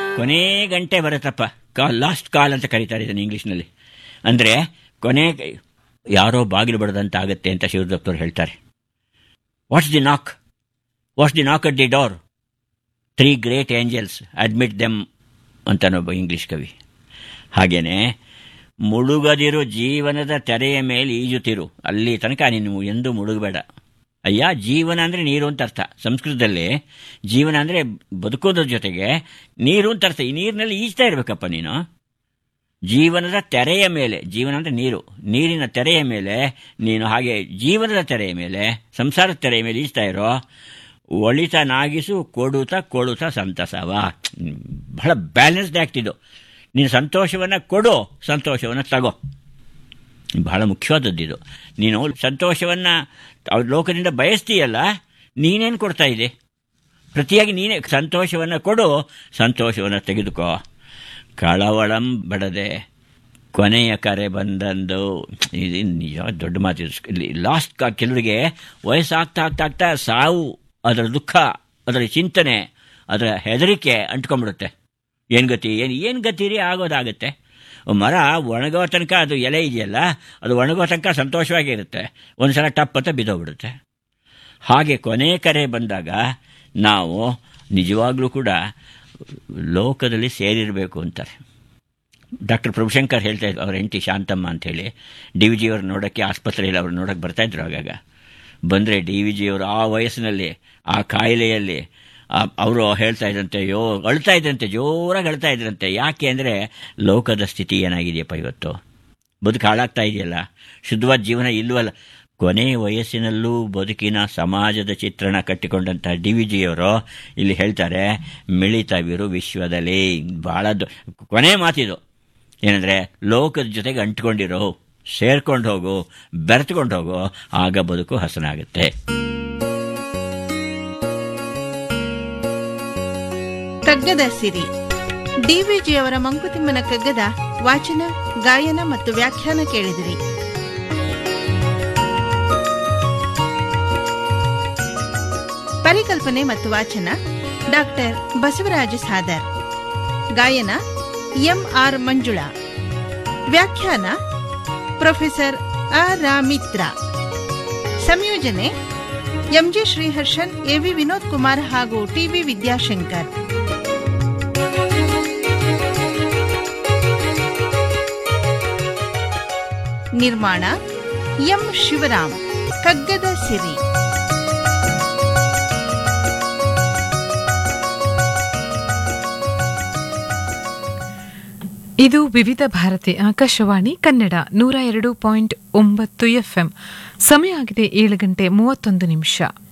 ಕೊನೆ ಗಂಟೆ ಬರುತ್ತಪ್ಪ ಕಾಲ್ ಲಾಸ್ಟ್ ಕಾಲ್ ಅಂತ ಕರೀತಾರೆ ಇದನ್ನು ಇಂಗ್ಲೀಷ್ನಲ್ಲಿ ಅಂದರೆ ಕೊನೆ ಯಾರೋ ಬಾಗಿಲು ಬಡದಂತ ಆಗುತ್ತೆ ಅಂತ ಶಿವದತ್ತವ್ರು ಹೇಳ್ತಾರೆ what's the knock what's the knock at the door three great angels admit them ಅಂತನೊಬ್ಬ ಇಂಗ್ಲೀಷ್ ಕವಿ ಹಾಗೇನೆ ಮುಳುಗದಿರು ಜೀವನದ ತೆರೆಯ ಮೇಲೆ ಈಜುತ್ತಿರು ಅಲ್ಲಿ ತನಕ ನೀನು ಎಂದೂ ಮುಳುಗಬೇಡ ಅಯ್ಯ ಜೀವನ ಅಂದರೆ ನೀರು ಅಂತ ಅರ್ಥ ಸಂಸ್ಕೃತದಲ್ಲಿ ಜೀವನ ಅಂದರೆ ಬದುಕೋದ್ರ ಜೊತೆಗೆ ನೀರು ಅಂತ ಅರ್ಥ ಈ ನೀರಿನಲ್ಲಿ ಈಜ್ತಾ ಇರಬೇಕಪ್ಪ ನೀನು ಜೀವನದ ತೆರೆಯ ಮೇಲೆ ಜೀವನ ಅಂದರೆ ನೀರು ನೀರಿನ ತೆರೆಯ ಮೇಲೆ ನೀನು ಹಾಗೆ ಜೀವನದ ತೆರೆಯ ಮೇಲೆ ಸಂಸಾರದ ತೆರೆಯ ಮೇಲೆ ಈಜ್ತಾ ಇರೋ ಒಳಿತ ನಾಗಿಸು ಕೊಡುತ್ತ ಕೊಡುತ್ತ ಸಂತಸವ ಬಹಳ ಬ್ಯಾಲೆನ್ಸ್ಡ್ ಆ್ಯಕ್ಟ್ ಇದು ನೀನು ಸಂತೋಷವನ್ನು ಕೊಡು ಸಂತೋಷವನ್ನು ತಗೋ ಬಹಳ ಮುಖ್ಯವಾದದ್ದು ಇದು ನೀನು ಸಂತೋಷವನ್ನು ಲೋಕದಿಂದ ಬಯಸ್ತೀಯಲ್ಲ ನೀನೇನು ಕೊಡ್ತಾ ಇದೆ ಪ್ರತಿಯಾಗಿ ನೀನೇ ಸಂತೋಷವನ್ನು ಕೊಡು ಸಂತೋಷವನ್ನು ತೆಗೆದುಕೋ ಕಳವಳಂ ಬಡದೆ ಕೊನೆಯ ಕರೆ ಬಂದಂದು ಇದು ನಿಜ ದೊಡ್ಡ ಮಾತು ಇಲ್ಲಿ ಲಾಸ್ಟ್ ಕೆಲವರಿಗೆ ವಯಸ್ಸಾಗ್ತಾ ಆಗ್ತಾ ಆಗ್ತಾ ಸಾವು ಅದರ ದುಃಖ ಅದರ ಚಿಂತನೆ ಅದರ ಹೆದರಿಕೆ ಅಂಟ್ಕೊಂಡ್ಬಿಡುತ್ತೆ ಏನು ಗತಿ ಏನು ಏನು ಗತಿ ರೀ ಆಗೋದಾಗುತ್ತೆ ಮರ ಒಣಗೋ ತನಕ ಅದು ಎಲೆ ಇದೆಯಲ್ಲ ಅದು ಒಣಗೋ ತನಕ ಸಂತೋಷವಾಗಿ ಇರುತ್ತೆ ಒಂದು ಸಲ ಟಪ್ ಅಂತ ಬಿದ್ದೋಗ್ಬಿಡುತ್ತೆ ಹಾಗೆ ಕೊನೆ ಕರೆ ಬಂದಾಗ ನಾವು ನಿಜವಾಗ್ಲೂ ಕೂಡ ಲೋಕದಲ್ಲಿ ಸೇರಿರಬೇಕು ಅಂತಾರೆ ಡಾಕ್ಟರ್ ಪ್ರಭುಶಂಕರ್ ಹೇಳ್ತಾ ಇದ್ರು ಅವ್ರ ಹೆಂಡತಿ ಶಾಂತಮ್ಮ ಅಂಥೇಳಿ ಡಿ ವಿ ಜಿಯವ್ರು ನೋಡೋಕ್ಕೆ ಆಸ್ಪತ್ರೆಯಲ್ಲಿ ಅವ್ರು ನೋಡೋಕ್ಕೆ ಬರ್ತಾಯಿದ್ರು ಆಗಾಗ ಬಂದರೆ ಡಿ ವಿ ಜಿಯವರು ಆ ವಯಸ್ಸಿನಲ್ಲಿ ಆ ಕಾಯಿಲೆಯಲ್ಲಿ ಅವರು ಹೇಳ್ತಾ ಇದ್ರಂತೆ ಯೋ ಅಳ್ತಾ ಇದ್ರಂತೆ ಜೋರಾಗಿ ಅಳ್ತಾ ಇದ್ರಂತೆ ಯಾಕೆ ಅಂದರೆ ಲೋಕದ ಸ್ಥಿತಿ ಏನಾಗಿದೆಯಪ್ಪ ಇವತ್ತು ಬದುಕು ಹಾಳಾಗ್ತಾ ಇದೆಯಲ್ಲ ಶುದ್ಧವಾದ ಜೀವನ ಇಲ್ವಲ್ಲ ಕೊನೆ ವಯಸ್ಸಿನಲ್ಲೂ ಬದುಕಿನ ಸಮಾಜದ ಚಿತ್ರಣ ಕಟ್ಟಿಕೊಂಡಂಥ ಡಿ ವಿ ಜಿಯವರು ಇಲ್ಲಿ ಹೇಳ್ತಾರೆ ಮಿಳಿತವಿರು ವಿಶ್ವದಲ್ಲಿ ಭಾಳ ಕೊನೆ ಮಾತಿದು ಏನಂದರೆ ಲೋಕದ ಜೊತೆಗೆ ಅಂಟ್ಕೊಂಡಿರೋ ಸೇರ್ಕೊಂಡು ಹೋಗು ಬೆರೆತ್ಕೊಂಡು ಹೋಗು ಆಗ ಬದುಕು ಹಸನಾಗುತ್ತೆ ಕಗ್ಗದ ಸಿರಿ ಡಿವಿಜಿಯವರ ಮಂಕುತಿಮ್ಮನ ಕಗ್ಗದ ವಾಚನ ಗಾಯನ ಮತ್ತು ವ್ಯಾಖ್ಯಾನ ಕೇಳಿದಿರಿ ಪರಿಕಲ್ಪನೆ ಮತ್ತು ವಾಚನ ಡಾಕ್ಟರ್ ಬಸವರಾಜ ಸಾದರ್ ಗಾಯನ ಎಂಆರ್ ಮಂಜುಳಾ ವ್ಯಾಖ್ಯಾನ ಪ್ರೊಫೆಸರ್ ಅ ರಾಮಿತ್ರ ಸಂಯೋಜನೆ ಎಂಜೆ ಶ್ರೀಹರ್ಷನ್ ಎವಿ ವಿನೋದ್ ಕುಮಾರ್ ಹಾಗೂ ಟಿವಿ ವಿದ್ಯಾಶಂಕರ್ ನಿರ್ಮಾಣ ಎಂ ಶಿವರಾಮ್ ಕಗ್ಗದ ಸಿರಿ ಇದು ವಿವಿಧ ಭಾರತಿ ಆಕಾಶವಾಣಿ ಕನ್ನಡ ನೂರ ಎರಡು ಪಾಯಿಂಟ್ ಒಂಬತ್ತು ಎಫ್ಎಂ ಸಮಯ ಆಗಿದೆ ಏಳು ಗಂಟೆ ಮೂವತ್ತೊಂದು ನಿಮಿಷ